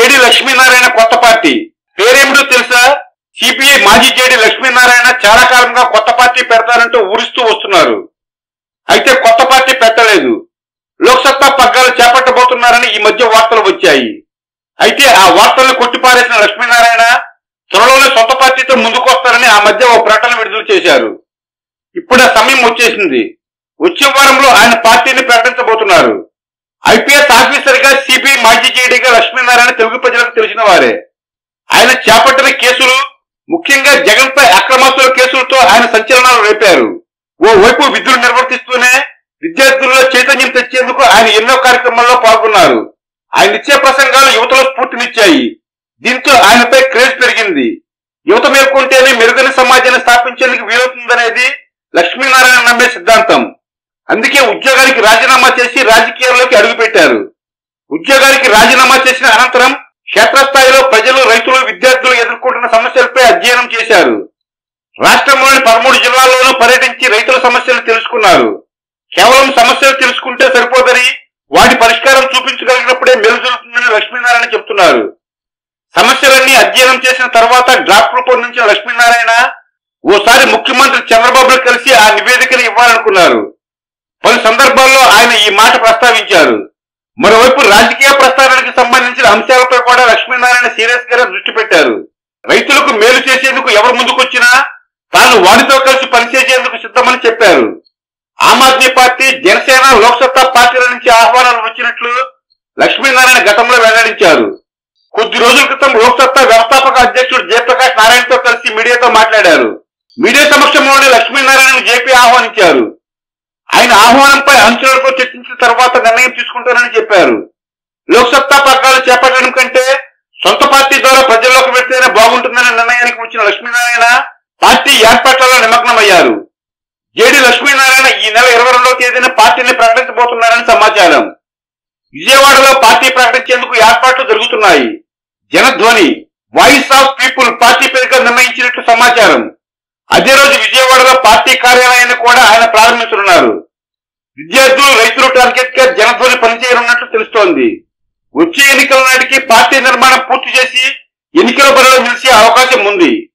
JD Lakshminarayana కొత్త party పేరేమిటో తెలుసా సిపిఐ మాజీ జేడి లక్ష్మీనారాయణ చాలా కాలంగా కొత్త పార్టీ పెడతారంటూ ఊరిస్తూ వస్తున్నారు అయితే కొత్త పార్టీ పెట్టలేదు లోక్సత్తా పగ్గాలు చేపట్టబోతున్నారని ఈ మధ్య వార్తలు వచ్చాయి అయితే ఆ వార్తలను కొట్టిపారేసిన లక్ష్మీనారాయణ త్వరలోనే సొంత పార్టీతో ముందుకొస్తారని ఆ మధ్య ఓ ప్రకటన విడుదల చేశారు ఇప్పుడు ఆ సమయం వచ్చేసింది వచ్చే వారంలో ఆయన పార్టీని ప్రకటించబోతున్నారు ఐపీఎస్ ఆఫీసర్ గా సిబిఐ మాజీ జేడీగా లక్ష్మీనారాయణ తెలుగు ప్రజలకు తెలిసిన వారే ఆయన చేపట్టిన కేసులు ముఖ్యంగా జగన్ పై అక్రమాస్తుల కేసులతో ఆయన సంచలనాలు రేపారు ఓ వైపు విధులు నిర్వర్తిస్తూనే విద్యార్థుల్లో చైతన్యం తెచ్చేందుకు ఆయన ఎన్నో కార్యక్రమాల్లో పాల్గొన్నారు ఆయన ఇచ్చే ప్రసంగాలు యువతలో స్ఫూర్తినిచ్చాయి దీంతో ఆయనపై క్రేజ్ పెరిగింది యువత మేల్కొంటేనే మెరుగైన సమాజాన్ని స్థాపించేందుకు వీలవుతుందనేది లక్ష్మీనారాయణ నమ్మే సిద్ధాంతం అందుకే ఉద్యోగానికి రాజీనామా చేసి రాజకీయాల్లోకి అడుగుపెట్టారు ఉద్యోగానికి రాజీనామా చేసిన అనంతరం క్షేత్రస్థాయిలో ప్రజలు రైతులు విద్యార్థులు ఎదుర్కొంటున్న సమస్యలపై అధ్యయనం చేశారు రాష్ట్రంలోని పదమూడు జిల్లాల్లోనూ పర్యటించి రైతుల సమస్యలు తెలుసుకున్నారు కేవలం సమస్యలు తెలుసుకుంటే సరిపోదని వాటి పరిష్కారం చూపించగలిగినప్పుడే మెలుజులుతుందని లక్ష్మీనారాయణ చెబుతున్నారు సమస్యలన్నీ అధ్యయనం చేసిన తర్వాత డ్రాఫ్ట్ రూపొందించిన లక్ష్మీనారాయణ ఓసారి ముఖ్యమంత్రి చంద్రబాబును కలిసి ఆ నివేదికను ఇవ్వాలనుకున్నారు పలు సందర్భాల్లో ఆయన ఈ మాట ప్రస్తావించారు మరోవైపు రాజకీయ ప్రస్థానానికి సంబంధించిన అంశాలపై కూడా లక్ష్మీనారాయణ సీరియస్ గా దృష్టి పెట్టారు రైతులకు మేలు చేసేందుకు ఎవరు ముందుకొచ్చినా తాను వారితో కలిసి పనిచేసేందుకు సిద్ధమని చెప్పారు ఆమ్ ఆద్మీ పార్టీ జనసేన లోక్సత్తా పార్టీల నుంచి ఆహ్వానాలు వచ్చినట్లు లక్ష్మీనారాయణ గతంలో వెల్లడించారు కొద్ది రోజుల క్రితం లోక్సత్తా వ్యవస్థాపక అధ్యక్షుడు జయప్రకాష్ నారాయణతో కలిసి మీడియాతో మాట్లాడారు మీడియా సమక్షంలోనే లక్ష్మీనారాయణ జేపీ ఆహ్వానించారు ఆయన ఆహ్వానంపై అంచనాలతో చర్చించిన తర్వాత నిర్ణయం తీసుకుంటానని చెప్పారు లోక్సత్తా పగ్గాలు చేపట్టడం కంటే సొంత పార్టీ ద్వారా ప్రజల్లోకి వెళ్తేనే బాగుంటుందనే నిర్ణయానికి వచ్చిన లక్ష్మీనారాయణ పార్టీ ఏర్పాట్లలో నిమగ్నమయ్యారు జేడి లక్ష్మీనారాయణ ఈ నెల ఇరవై రెండవ తేదీన పార్టీని ప్రకటించబోతున్నారని సమాచారం విజయవాడలో పార్టీ ప్రకటించేందుకు ఏర్పాట్లు జరుగుతున్నాయి Janadhwani voice of people party పేరుగా నిర్ణయించినట్లు సమాచారం అదే రోజు విజయవాడలో పార్టీ కార్యాలయాన్ని కూడా ఆయన ప్రారంభించనున్నారు విద్యార్థులు రైతులు టార్గెట్ గా జనధ్వని పనిచేయనున్నట్లు తెలుస్తోంది వచ్చే ఎన్నికల నాటికి పార్టీ నిర్మాణం పూర్తి చేసి ఎన్నికల బరిలో నిలిచే అవకాశం ఉంది